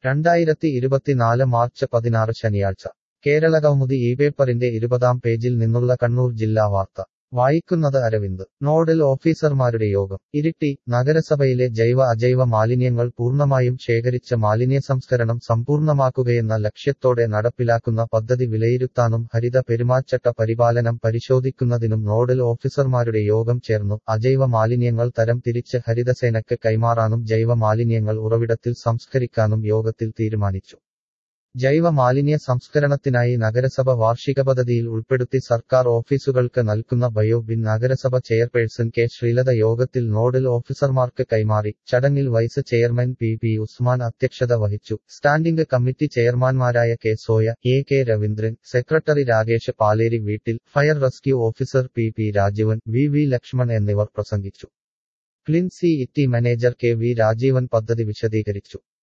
രണ്ടായിരത്തി ഇരുപത്തിനാല് മാർച്ച് പതിനാറ് ശനിയാഴ്ച കേരളകൗമുദി ഈ പേപ്പറിന്റെ ഇരുപതാം പേജിൽ നിന്നുള്ള കണ്ണൂർ ജില്ലാ വാർത്ത വായിക്കുന്നത് അരവിന്ദ് നോഡൽ ഓഫീസർമാരുടെ യോഗം ഇരിട്ടി നഗരസഭയിലെ ജൈവ അജൈവ മാലിന്യങ്ങൾ പൂർണ്ണമായും ശേഖരിച്ച മാലിന്യ സംസ്കരണം സമ്പൂർണ്ണമാക്കുകയെന്ന ലക്ഷ്യത്തോടെ നടപ്പിലാക്കുന്ന പദ്ധതി വിലയിരുത്താനും ഹരിത പെരുമാറ്റച്ചട്ട പരിപാലനം പരിശോധിക്കുന്നതിനും നോഡൽ ഓഫീസർമാരുടെ യോഗം ചേർന്നു അജൈവ മാലിന്യങ്ങൾ തരം തിരിച്ച് ഹരിതസേനയ്ക്ക് കൈമാറാനും ജൈവ മാലിന്യങ്ങൾ ഉറവിടത്തിൽ സംസ്കരിക്കാനും യോഗത്തിൽ തീരുമാനിച്ചു ജൈവ മാലിന്യ സംസ്കരണത്തിനായി നഗരസഭ വാർഷിക പദ്ധതിയിൽ ഉൾപ്പെടുത്തി സർക്കാർ ഓഫീസുകൾക്ക് നൽകുന്ന ബയോബിൻ നഗരസഭ ചെയർപേഴ്സൺ കെ ശ്രീലത യോഗത്തിൽ നോഡൽ ഓഫീസർമാർക്ക് കൈമാറി ചടങ്ങിൽ vice chairman P P Usman അധ്യക്ഷത വഹിച്ചു സ്റ്റാൻഡിംഗ് കമ്മിറ്റി ചെയർമാൻമാരായ K Soya A K Raveendran secretary Rakesh Paleri വീട്ടിൽ fire rescue officer P P Rajeevan V V Lakshman എന്നിവർ പ്രസംഗിച്ചു clean city manager K V Rajeevan പദ്ധതി വിശദീകരിച്ചു